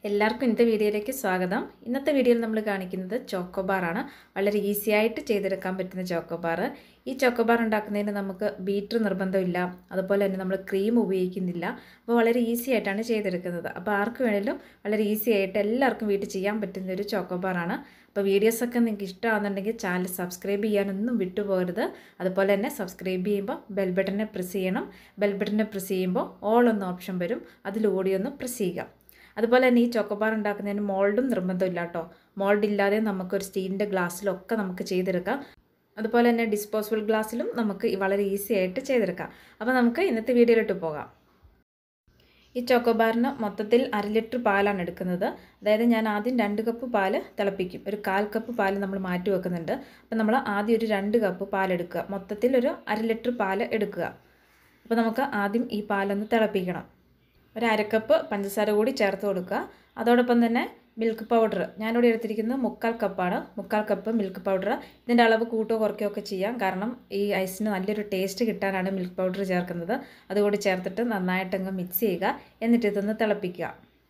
എല്ലാവർക്കും ഇന്നത്തെ വീഡിയോയിലേക്ക് സ്വാഗതം ഇന്നത്തെ വീഡിയോയിൽ നമ്മൾ കാണിക്കുന്നത് ചോക്കോബാറാണ് വളരെ ഈസി ആയിട്ട് ചെയ്തെടുക്കാൻ പറ്റുന്ന ചോക്കോബാർ ഈ ചോക്കോബാർ ഉണ്ടാക്കുന്നതിന് നമുക്ക് ബീറ്റർ നിർബന്ധമില്ല അതുപോലെ തന്നെ നമ്മൾ ക്രീം ഉപയോഗിക്കുന്നില്ല അപ്പോൾ വളരെ ഈസി ആയിട്ടാണ് ചെയ്തെടുക്കുന്നത് അപ്പോൾ ആർക്ക് വേണേലും വളരെ ഈസി ആയിട്ട് എല്ലാവർക്കും വീട്ടിൽ ചെയ്യാൻ പറ്റുന്ന ഒരു ചോക്കോബാറാണ് അപ്പോൾ വീഡിയോസൊക്കെ നിങ്ങൾക്ക് ഇഷ്ടമാണെന്നുണ്ടെങ്കിൽ ചാനൽ സബ്സ്ക്രൈബ് ചെയ്യാനൊന്നും വിട്ടുപോകരുത് അതുപോലെ തന്നെ സബ്സ്ക്രൈബ് ചെയ്യുമ്പോൾ ബെൽ ബട്ടനെ പ്രസ് ചെയ്യണം ബെൽ ബട്ടനെ പ്രസ് ചെയ്യുമ്പോൾ ഓൾ എന്ന ഓപ്ഷൻ വരും അതിലൂടെ ഒന്ന് പ്രസ് ചെയ്യുക അതുപോലെ തന്നെ ഈ ചോക്കോബാർ ഉണ്ടാക്കുന്നതിന് മോൾഡും നിർബന്ധമില്ല കേട്ടോ മോൾഡ് ഇല്ലാതെ നമുക്കൊരു സ്റ്റീലിൻ്റെ ഗ്ലാസ്സിലൊക്കെ നമുക്ക് ചെയ്തെടുക്കാം അതുപോലെ തന്നെ ഡിസ്പോസിബിൾ ഗ്ലാസ്സിലും നമുക്ക് വളരെ ഈസി ആയിട്ട് ചെയ്തെടുക്കാം അപ്പോൾ നമുക്ക് ഇന്നത്തെ വീഡിയോയിലോട്ട് പോകാം ഈ ചോക്കോബാറിന് മൊത്തത്തിൽ അര ലിറ്റർ പാലാണ് എടുക്കുന്നത് അതായത് ഞാൻ ആദ്യം രണ്ട് കപ്പ് പാല് തിളപ്പിക്കും ഒരു കാൽ കപ്പ് പാല് നമ്മൾ മാറ്റി വെക്കുന്നുണ്ട് അപ്പോൾ നമ്മൾ ആദ്യം ഒരു രണ്ട് കപ്പ് പാലെടുക്കുക മൊത്തത്തിൽ ഒരു അര ലിറ്റർ പാല് എടുക്കുക അപ്പോൾ നമുക്ക് ആദ്യം ഈ പാലൊന്ന് തിളപ്പിക്കണം ഒരു അരക്കപ്പ് പഞ്ചസാര കൂടി ചേർത്ത് കൊടുക്കുക അതോടൊപ്പം തന്നെ മിൽക്ക് പൗഡർ ഞാനിവിടെ എടുത്തിരിക്കുന്നത് മുക്കാൽ കപ്പാണ് മുക്കാൽ കപ്പ് മിൽക്ക് പൗഡർ ഇതിൻ്റെ അളവ് കൂട്ടോ കുറയ്ക്കുകയോ ഒക്കെ ചെയ്യാം കാരണം ഈ ഐസിന് നല്ലൊരു ടേസ്റ്റ് കിട്ടാനാണ് മിൽക്ക് പൗഡർ ചേർക്കുന്നത് അതുകൂടി ചേർത്തിട്ട് നന്നായിട്ടങ്ങ് മിക്സ് ചെയ്യുക എന്നിട്ട് ഇതൊന്ന് തിളപ്പിക്കുക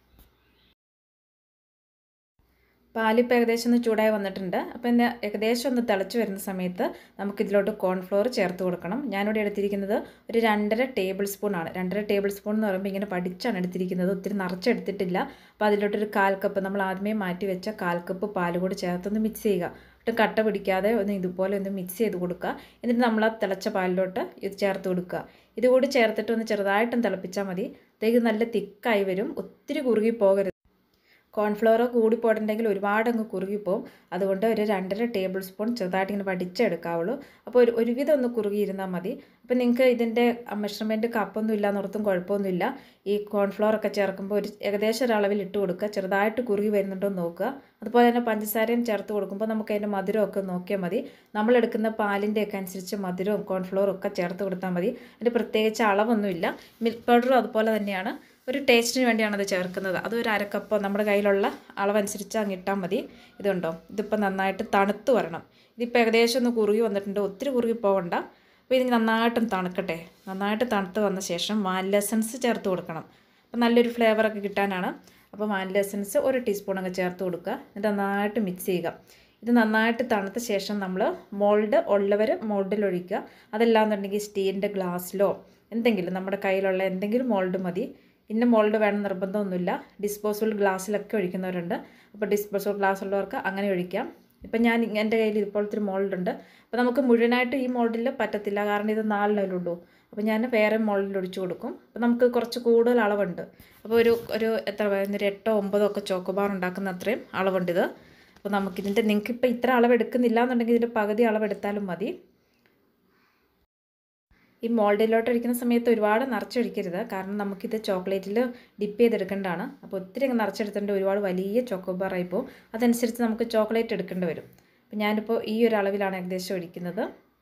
പാലിപ്പോൾ ഏകദേശം ഒന്ന് ചൂടായി വന്നിട്ടുണ്ട് അപ്പോൾ ഇന്ന് ഏകദേശം ഒന്ന് തിളച്ച് വരുന്ന സമയത്ത് നമുക്കിതിലോട്ട് കോൺഫ്ലോർ ചേർത്ത് കൊടുക്കണം ഞാനിവിടെ എടുത്തിരിക്കുന്നത് ഒരു രണ്ടര ടേബിൾ സ്പൂണാണ് രണ്ടര ടേബിൾ സ്പൂൺ എന്ന് പറയുമ്പോൾ ഇങ്ങനെ പഠിച്ചാണ് എടുത്തിരിക്കുന്നത് ഒത്തിരി നിറച്ചെടുത്തിട്ടില്ല അപ്പോൾ അതിലോട്ടൊരു കാൽ കപ്പ് നമ്മൾ ആദ്യമേ മാറ്റി വെച്ച കാൽ കപ്പ് പാൽ കൂടി ചേർത്തൊന്ന് മിക്സ് ചെയ്യുക എന്നിട്ട് കട്ട പിടിക്കാതെ ഒന്ന് ഇതുപോലെ ഒന്ന് മിക്സ് ചെയ്ത് കൊടുക്കുക എന്നിട്ട് നമ്മൾ ആ തിളച്ച പാലിലോട്ട് ഇത് ചേർത്ത് കൊടുക്കുക ഇതുകൂടി ചേർത്തിട്ട് ഒന്ന് ചെറുതായിട്ടും തിളപ്പിച്ചാൽ മതി അത്തേക്ക് നല്ല തിക്കായി വരും ഒത്തിരി കുറുകി പോകരുത് കോൺഫ്ലവർ കൂടി പോയിട്ടുണ്ടെങ്കിൽ ഒരുപാട് അങ്ങ് കുറുകിപ്പോവും അതുകൊണ്ട് ഒരു രണ്ടര ടേബിൾ സ്പൂൺ ചെറുതായിട്ട് ഇങ്ങനെ വടിച്ചെടുക്കാവുള്ളൂ അപ്പോൾ ഒരു ഒരുവിധം ഒന്ന് കുറുകിയിരുന്നാൽ മതി അപ്പോൾ നിങ്ങൾക്ക് ഇതിൻ്റെ മെഷർമെൻറ്റ് കപ്പൊന്നും ഇല്ല എന്നോർത്തും കുഴപ്പമൊന്നുമില്ല ഈ കോൺഫ്ലവർ ഒക്കെ ചേർക്കുമ്പോൾ ഒരു ഏകദേശം ഒരളവിൽ ഇട്ട് കൊടുക്കുക ചെറുതായിട്ട് കുറുകി വരുന്നുണ്ടോ എന്ന് നോക്കുക അതുപോലെ തന്നെ പഞ്ചസാരയും ചേർത്ത് കൊടുക്കുമ്പോൾ നമുക്ക് അതിൻ്റെ മധുരമൊക്കെ നോക്കിയാൽ മതി നമ്മളെടുക്കുന്ന പാലിൻ്റെ ഒക്കെ അനുസരിച്ച് മധുരവും കോൺഫ്ലവറും ഒക്കെ ചേർത്ത് കൊടുത്താൽ മതി അതിൻ്റെ പ്രത്യേകിച്ച് അളവൊന്നുമില്ല മിൽക്ക് പൗഡറും അതുപോലെ തന്നെയാണ് ഒരു ടേസ്റ്റിന് വേണ്ടിയാണ് അത് ചേർക്കുന്നത് അത് ഒരു അരക്കപ്പോ നമ്മുടെ കയ്യിലുള്ള അളവനുസരിച്ച് അങ്ങ് ഇട്ടാൽ മതി ഇതുണ്ടോ ഇതിപ്പോൾ നന്നായിട്ട് തണുത്ത് വരണം ഇതിപ്പോൾ ഏകദേശം ഒന്ന് കുറുകി വന്നിട്ടുണ്ട് ഒത്തിരി കുറുകി പോകണ്ട അപ്പോൾ ഇത് നന്നായിട്ടും തണുക്കട്ടെ നന്നായിട്ട് തണുത്ത് വന്ന ശേഷം വാനില എസൻസ് ചേർത്ത് കൊടുക്കണം അപ്പോൾ നല്ലൊരു ഫ്ലേവറൊക്കെ കിട്ടാനാണ് അപ്പോൾ വാനില എസൻസ് ഒരു ടീസ്പൂൺ അങ്ങ് ചേർത്ത് കൊടുക്കുക എന്നിട്ട് നന്നായിട്ട് മിക്സ് ചെയ്യുക ഇത് നന്നായിട്ട് തണുത്ത ശേഷം നമ്മൾ മോൾഡ് ഉള്ളവർ മോൾഡിൽ ഒഴിക്കുക അതല്ലാന്നുണ്ടെങ്കിൽ സ്റ്റീലിൻ്റെ ഗ്ലാസ്സിലോ എന്തെങ്കിലും നമ്മുടെ കയ്യിലുള്ള എന്തെങ്കിലും മോൾഡ് മതി ഇന്ന മോൾഡ് വേണം നിർബന്ധമൊന്നുമില്ല ഡിസ്പോസിബിൾ ഗ്ലാസ്സിലൊക്കെ ഒഴിക്കുന്നവരുണ്ട് അപ്പോൾ ഡിസ്പോസിബിൾ ഗ്ലാസ് ഉള്ളവർക്ക് അങ്ങനെ ഒഴിക്കാം ഇപ്പം ഞാൻ എൻ്റെ കയ്യിൽ ഇതുപോലത്തെ ഒരു മോൾഡ് ഉണ്ട് അപ്പോൾ നമുക്ക് മുഴുവനായിട്ട് ഈ മോൾഡിൽ പറ്റത്തില്ല കാരണം ഇത് നാലിനുള്ളൂ അപ്പോൾ ഞാൻ വേറെ മോൾഡിൽ ഒഴിച്ചു കൊടുക്കും അപ്പോൾ നമുക്ക് കുറച്ച് കൂടുതൽ അളവുണ്ട് അപ്പോൾ ഒരു ഒരു എത്ര ഒരു എട്ടോ ഒമ്പതോ ഒക്കെ ചോക്കോബാർ ഉണ്ടാക്കുന്ന അത്രയും അളവുണ്ട് ഇത് അപ്പോൾ നമുക്കിതിൻ്റെ നിങ്ങൾക്കിപ്പോൾ ഇത്ര അളവ് എടുക്കുന്നില്ല എന്നുണ്ടെങ്കിൽ ഇതിൻ്റെ പകുതി അളവ് എടുത്താലും മതി ഈ മോൾഡിലോട്ട് ഒഴിക്കുന്ന സമയത്ത് ഒരുപാട് നിറച്ചൊഴിക്കരുത് കാരണം നമുക്കിത് ചോക്ലേറ്റിൽ ഡിപ്പ് ചെയ്തെടുക്കേണ്ടതാണ് അപ്പോൾ ഒത്തിരി അങ്ങ് നിറച്ചെടുത്തിട്ട് ഒരുപാട് വലിയ ചോക്കോബാർ ആയിപ്പോൾ അതനുസരിച്ച് നമുക്ക് ചോക്ലേറ്റ് എടുക്കേണ്ടി വരും അപ്പോൾ ഞാനിപ്പോൾ ഈ ഒരു അളവിലാണ് ഏകദേശം ഒഴിക്കുന്നത്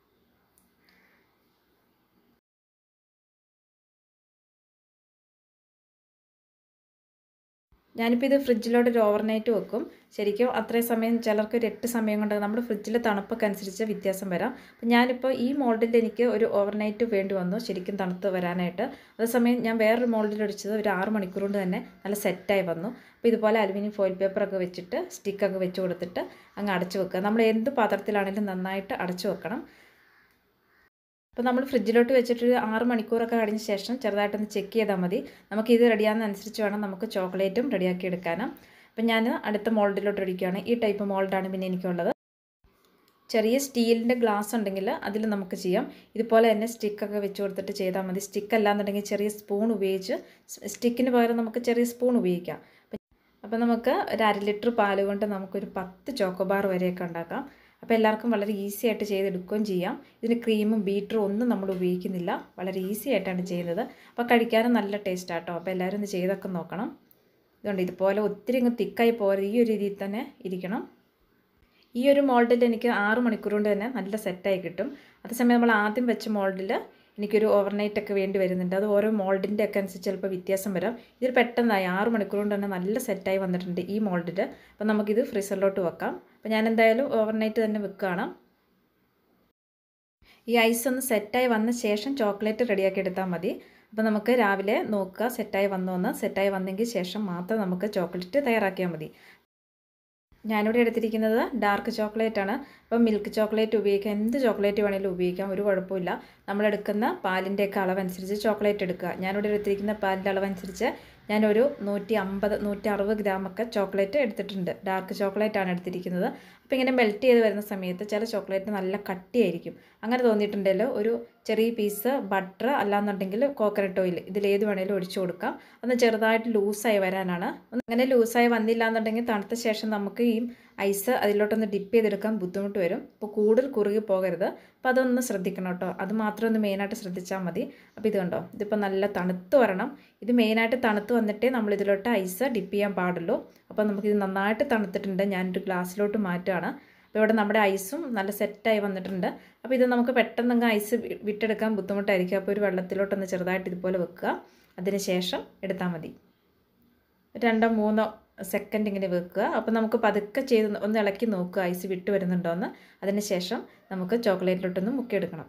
ഞാനിപ്പോൾ ഇത് ഫ്രിഡ്ജിലോട്ട് ഒരു ഓവർനൈറ്റ് വെക്കും ശരിക്കും അത്രയും സമയം ചിലർക്ക് ഒരു എട്ട് സമയം കൊണ്ട് നമ്മുടെ ഫ്രിഡ്ജിലെ തണുപ്പൊക്കെ അനുസരിച്ച് വ്യത്യാസം വരാം അപ്പോൾ ഞാനിപ്പോൾ ഈ മോൾഡിൽ എനിക്ക് ഒരു ഓവർനൈറ്റ് വേണ്ടി വന്നു ശരിക്കും തണുത്ത് വരാനായിട്ട് അതേസമയം ഞാൻ വേറൊരു മോൾഡിൽ ഒഴിച്ചത് ഒരു ആറ് മണിക്കൂർ കൊണ്ട് തന്നെ നല്ല സെറ്റായി വന്നു അപ്പോൾ ഇതുപോലെ അലുമിനിയം ഫോയിൽ പേപ്പറൊക്കെ വെച്ചിട്ട് സ്റ്റിക്കൊക്കെ വെച്ച് കൊടുത്തിട്ട് അങ്ങ് അടച്ചു വെക്കുക നമ്മൾ എന്ത് പാത്രത്തിലാണെങ്കിലും നന്നായിട്ട് അടച്ചു വെക്കണം അപ്പോൾ നമ്മൾ ഫ്രിഡ്ജിലോട്ട് വെച്ചിട്ട് ഒരു ആറ് മണിക്കൂറൊക്കെ കഴിഞ്ഞ ശേഷം ചെറുതായിട്ടൊന്ന് ചെക്ക് ചെയ്താൽ മതി നമുക്ക് ഇത് റെഡിയാകുന്നതനുസരിച്ച് വേണം നമുക്ക് ചോക്ലേറ്റും റെഡിയാക്കി എടുക്കാനും അപ്പം ഞാൻ അടുത്ത മോൾഡിലോട്ട് ഒഴിക്കുകയാണ് ഈ ടൈപ്പ് മോൾഡാണ് പിന്നെ എനിക്കുള്ളത് ചെറിയ സ്റ്റീലിൻ്റെ ഗ്ലാസ് ഉണ്ടെങ്കിൽ അതിൽ നമുക്ക് ചെയ്യാം ഇതുപോലെ തന്നെ സ്റ്റിക്കൊക്കെ വെച്ച് കൊടുത്തിട്ട് ചെയ്താൽ മതി സ്റ്റിക്ക് അല്ലാന്നുണ്ടെങ്കിൽ ചെറിയ സ്പൂൺ ഉപയോഗിച്ച് സ്റ്റിക്കിന് പകരം നമുക്ക് ചെറിയ സ്പൂൺ ഉപയോഗിക്കാം അപ്പോൾ നമുക്ക് ഒരു അര ലിറ്റർ പാൽ കൊണ്ട് നമുക്കൊരു പത്ത് ചോക്കോബാർ വരെയൊക്കെ ഉണ്ടാക്കാം അപ്പോൾ എല്ലാവർക്കും വളരെ ഈസി ആയിട്ട് ചെയ്തെടുക്കുകയും ചെയ്യാം ഇതിന് ക്രീമും ബീറ്ററും ഒന്നും നമ്മൾ ഉപയോഗിക്കുന്നില്ല വളരെ ഈസി ആയിട്ടാണ് ചെയ്യുന്നത് അപ്പോൾ കഴിക്കാനും നല്ല ടേസ്റ്റ് ആട്ടോ അപ്പോൾ എല്ലാവരും ഒന്ന് ചെയ്തൊക്കെ നോക്കണം ഇതുകൊണ്ട് ഇതുപോലെ ഒത്തിരി അങ്ങ് തിക്കായി പോകരുത് ഈ ഒരു രീതിയിൽ തന്നെ ഇരിക്കണം ഈ ഒരു മോൾഡിൽ എനിക്ക് ആറ് മണിക്കൂർ കൊണ്ട് തന്നെ നല്ല സെറ്റായി കിട്ടും അതേസമയം നമ്മൾ ആദ്യം വെച്ച മോൾഡിൽ എനിക്കൊരു ഓവർനൈറ്റ് ഒക്കെ വേണ്ടി വരുന്നുണ്ട് അത് ഓരോ മോൾഡിൻ്റെ ഒക്കെ അനുസരിച്ച് ചിലപ്പോൾ വ്യത്യാസം വരാം ഇതിൽ പെട്ടെന്നായി ആറ് മണിക്കൂർ കൊണ്ട് തന്നെ നല്ല സെറ്റായി വന്നിട്ടുണ്ട് ഈ മോൾഡിൽ അപ്പോൾ നമുക്കിത് ഫ്രീസറിലോട്ട് വെക്കാം അപ്പോൾ ഞാൻ എന്തായാലും ഓവർനൈറ്റ് തന്നെ വെക്കുകയാണ് ഈ ഐസ് ഒന്ന് സെറ്റായി വന്ന ശേഷം ചോക്ലേറ്റ് റെഡിയാക്കി എടുത്താൽ മതി അപ്പോൾ നമുക്ക് രാവിലെ നോക്കുക സെറ്റായി വന്നോന്ന് സെറ്റായി വന്നെങ്കിൽ ശേഷം മാത്രം നമുക്ക് ചോക്ലേറ്റ് തയ്യാറാക്കിയാൽ മതി ഞാനിവിടെ എടുത്തിരിക്കുന്നത് ഡാർക്ക് ചോക്ലേറ്റ് ആണ് അപ്പം മിൽക്ക് ചോക്ലേറ്റ് ഉപയോഗിക്കാം എന്ത് ചോക്ലേറ്റ് വേണമെങ്കിലും ഉപയോഗിക്കാം ഒരു കുഴപ്പമില്ല നമ്മളെടുക്കുന്ന പാലിൻ്റെയൊക്കെ അളവനുസരിച്ച് ചോക്ലേറ്റ് എടുക്കുക ഞാനിവിടെ എടുത്തിരിക്കുന്ന പാലിൻ്റെ അളവനുസരിച്ച് ഞാനൊരു നൂറ്റി അമ്പത് നൂറ്റി അറുപത് ഗ്രാമൊക്കെ ചോക്ലേറ്റ് എടുത്തിട്ടുണ്ട് ഡാർക്ക് ചോക്ലേറ്റ് ആണ് എടുത്തിരിക്കുന്നത് അപ്പോൾ ഇങ്ങനെ മെൽറ്റ് ചെയ്ത് വരുന്ന സമയത്ത് ചില ചോക്ലേറ്റ് നല്ല കട്ടിയായിരിക്കും അങ്ങനെ തോന്നിയിട്ടുണ്ടെങ്കിൽ ഒരു ചെറിയ പീസ് ബട്ടർ അല്ലാന്നുണ്ടെങ്കിൽ കോക്കനട്ട് ഓയിൽ ഇതിലേത് വേണേലും ഒഴിച്ചു കൊടുക്കാം ഒന്ന് ചെറുതായിട്ട് ലൂസായി വരാനാണ് അങ്ങനെ ലൂസായി വന്നില്ല എന്നുണ്ടെങ്കിൽ തണുത്ത ശേഷം നമുക്ക് ഈ ഐസ് അതിലോട്ടൊന്ന് ഡിപ്പ് ചെയ്തെടുക്കാൻ ബുദ്ധിമുട്ട് വരും അപ്പോൾ കൂടുതൽ കുറുകി പോകരുത് അപ്പോൾ അതൊന്ന് ശ്രദ്ധിക്കണം കേട്ടോ അത് മാത്രം ഒന്ന് മെയിനായിട്ട് ശ്രദ്ധിച്ചാൽ മതി അപ്പോൾ ഇത് കണ്ടോ ഇതിപ്പോൾ നല്ല തണുത്ത് വരണം ഇത് മെയിനായിട്ട് തണുത്ത് വന്നിട്ടേ നമ്മൾ ഇതിലോട്ട് ഐസ് ഡിപ്പ് ചെയ്യാൻ പാടുള്ളൂ അപ്പോൾ നമുക്കിത് നന്നായിട്ട് തണുത്തിട്ടുണ്ട് ഞാനൊരു ഗ്ലാസ്സിലോട്ട് മാറ്റുകയാണ് അപ്പോൾ ഇവിടെ നമ്മുടെ ഐസും നല്ല സെറ്റായി വന്നിട്ടുണ്ട് അപ്പോൾ ഇത് നമുക്ക് പെട്ടെന്ന് ഐസ് വിട്ടെടുക്കാൻ ബുദ്ധിമുട്ടായിരിക്കും അപ്പോൾ ഒരു വെള്ളത്തിലോട്ടൊന്ന് ചെറുതായിട്ട് ഇതുപോലെ വെക്കുക അതിന് ശേഷം എടുത്താൽ മതി രണ്ടോ മൂന്നോ സെക്കൻഡ് ഇങ്ങനെ വെക്കുക അപ്പോൾ നമുക്ക് പതുക്കെ ചെയ്ത് ഒന്ന് ഇളക്കി നോക്കുക ഐസ് വിട്ട് വരുന്നുണ്ടോ എന്ന് അതിന് ശേഷം നമുക്ക് ചോക്ലേറ്റിലോട്ടൊന്ന് മുക്കിയെടുക്കണം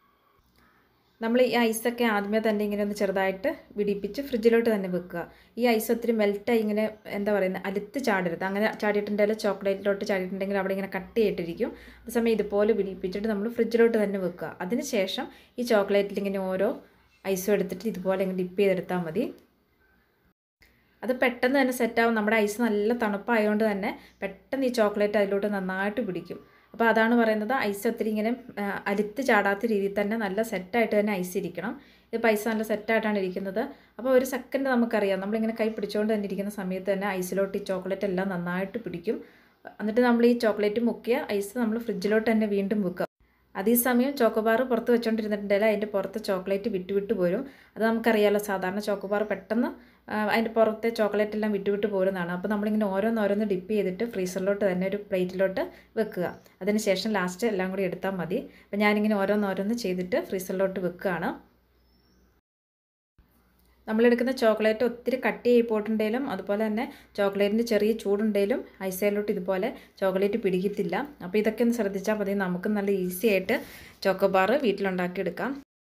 നമ്മൾ ഈ ഐസൊക്കെ ആദ്യമേ തന്നെ ഇങ്ങനെ ഒന്ന് ചെറുതായിട്ട് വിടിപ്പിച്ച് ഫ്രിഡ്ജിലോട്ട് തന്നെ വെക്കുക ഈ ഐസ് ഒത്തിരി മെൽറ്റായി ഇങ്ങനെ എന്താ പറയുന്നത് അലുത്ത് ചാടരുത് അങ്ങനെ ചാടിയിട്ടുണ്ടെങ്കിൽ ചോക്ലേറ്റിലോട്ട് ചാടിയിട്ടുണ്ടെങ്കിൽ അവിടെ ഇങ്ങനെ കട്ട് ചെയ്തിട്ടിരിക്കും അതേസമയം ഇതുപോലെ വിടിപ്പിച്ചിട്ട് നമ്മൾ ഫ്രിഡ്ജിലോട്ട് തന്നെ വെക്കുക അതിന് ശേഷം ഈ ചോക്ലേറ്റിൽ ഇങ്ങനെ ഓരോ ഐസും എടുത്തിട്ട് ഇതുപോലെ ഇങ്ങനെ ഡിപ്പ് ചെയ്തെടുത്താൽ മതി അത് പെട്ടെന്ന് തന്നെ സെറ്റാവും നമ്മുടെ ഐസ് നല്ല തണുപ്പായതുകൊണ്ട് തന്നെ പെട്ടെന്ന് ഈ ചോക്ലേറ്റ് അതിലോട്ട് നന്നായിട്ട് പിടിക്കും അപ്പോൾ അതാണ് പറയുന്നത് ഐസ് ഒത്തിരി ഇങ്ങനെ അലുത്ത് ചാടാത്ത രീതിയിൽ തന്നെ നല്ല സെറ്റായിട്ട് തന്നെ ഐസ് ഇരിക്കണം ഇതിപ്പോൾ ഐസ് നല്ല സെറ്റായിട്ടാണ് ഇരിക്കുന്നത് അപ്പോൾ ഒരു സെക്കൻഡ് നമുക്കറിയാം നമ്മളിങ്ങനെ കൈ പിടിച്ചുകൊണ്ട് തന്നെ ഇരിക്കുന്ന സമയത്ത് തന്നെ ഐസിലോട്ട് ഈ ചോക്ലേറ്റ് എല്ലാം നന്നായിട്ട് പിടിക്കും എന്നിട്ട് നമ്മൾ ഈ ചോക്ലേറ്റ് മുക്കിയ ഐസ് നമ്മൾ ഫ്രിഡ്ജിലോട്ട് തന്നെ വീണ്ടും വെക്കുക അതേസമയം ചോക്കോബാർ പുറത്ത് വെച്ചുകൊണ്ടിരുന്നിട്ടുണ്ടെങ്കിൽ അതിൻ്റെ പുറത്ത് ചോക്ലേറ്റ് വിട്ട് വിട്ട് പോരും അത് നമുക്കറിയാമല്ലോ സാധാരണ ചോക്കോബാർ പെട്ടെന്ന് അതിൻ്റെ പുറത്തെ ചോക്ലേറ്റ് എല്ലാം വിട്ട് വിട്ട് പോരുന്നതാണ് അപ്പോൾ നമ്മളിങ്ങനെ ഓരോന്നോരോന്ന് ഡിപ്പ് ചെയ്തിട്ട് ഫ്രീസറിലോട്ട് തന്നെ ഒരു പ്ലേറ്റിലോട്ട് വെക്കുക അതിനുശേഷം ലാസ്റ്റ് എല്ലാം കൂടി എടുത്താൽ മതി അപ്പോൾ ഞാനിങ്ങനെ ഓരോന്നോരോന്ന് ചെയ്തിട്ട് ഫ്രീസറിലോട്ട് വെക്കുകയാണ് നമ്മളെടുക്കുന്ന ചോക്ലേറ്റ് ഒത്തിരി കട്ട് ചെയ്ത് പോയിട്ടുണ്ടെങ്കിലും അതുപോലെ തന്നെ ചോക്ലേറ്റിൻ്റെ ചെറിയ ചൂടുണ്ടെങ്കിലും ഐസയിലോട്ട് ഇതുപോലെ ചോക്ലേറ്റ് പിടിക്കത്തില്ല അപ്പോൾ ഇതൊക്കെ ഒന്ന് ശ്രദ്ധിച്ചാൽ മതി നമുക്ക് നല്ല ഈസി ആയിട്ട് ചോക്കോബാർ വീട്ടിലുണ്ടാക്കിയെടുക്കാം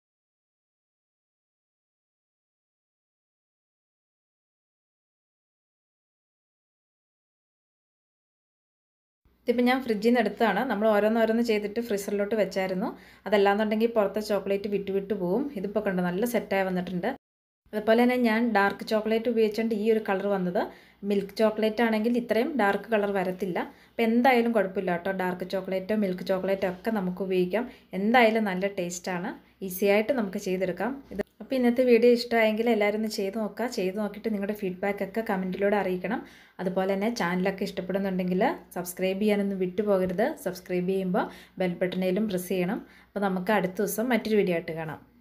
ഇതിപ്പോൾ ഞാൻ ഫ്രിഡ്ജിൽ നിന്ന് എടുത്തതാണ് നമ്മൾ ഓരോന്നോരോന്ന് ചെയ്തിട്ട് ഫ്രീസറിലോട്ട് വെച്ചായിരുന്നു അതല്ലാന്നുണ്ടെങ്കിൽ പുറത്തെ ചോക്ലേറ്റ് വിട്ട് വിട്ട് പോവും ഇതിപ്പോൾ കണ്ടോ നല്ല സെറ്റായി വന്നിട്ടുണ്ട് അതുപോലെ തന്നെ ഞാൻ ഡാർക്ക് ചോക്ലേറ്റ് ഉപയോഗിച്ചുകൊണ്ട് ഈ ഒരു കളർ വന്നത് മിൽക്ക് ചോക്ലേറ്റ് ആണെങ്കിൽ ഇത്രയും ഡാർക്ക് കളർ വരത്തില്ല അപ്പോൾ എന്തായാലും കുഴപ്പമില്ല കേട്ടോ ഡാർക്ക് ചോക്ലേറ്റോ മിൽക്ക് ചോക്ലേറ്റോ ഒക്കെ നമുക്ക് ഉപയോഗിക്കാം എന്തായാലും നല്ല ടേസ്റ്റാണ് ഈസി ആയിട്ട് നമുക്ക് ചെയ്തെടുക്കാം ഇത് അപ്പോൾ ഇന്നത്തെ വീഡിയോ ഇഷ്ടമായെങ്കിൽ എല്ലാവരും ഒന്ന് ചെയ്ത് നോക്കുക ചെയ്ത് നോക്കിയിട്ട് നിങ്ങളുടെ ഫീഡ്ബാക്ക് ഒക്കെ കമൻറ്റിലൂടെ അറിയിക്കണം അതുപോലെ തന്നെ ചാനലൊക്കെ ഇഷ്ടപ്പെടുന്നുണ്ടെങ്കിൽ സബ്സ്ക്രൈബ് ചെയ്യാനൊന്നും വിട്ടുപോകരുത് സബ്സ്ക്രൈബ് ചെയ്യുമ്പോൾ ബെൽ ബട്ടണിലും പ്രസ് ചെയ്യണം അപ്പോൾ നമുക്ക് അടുത്ത ദിവസം മറ്റൊരു വീഡിയോ ആയിട്ട് കാണാം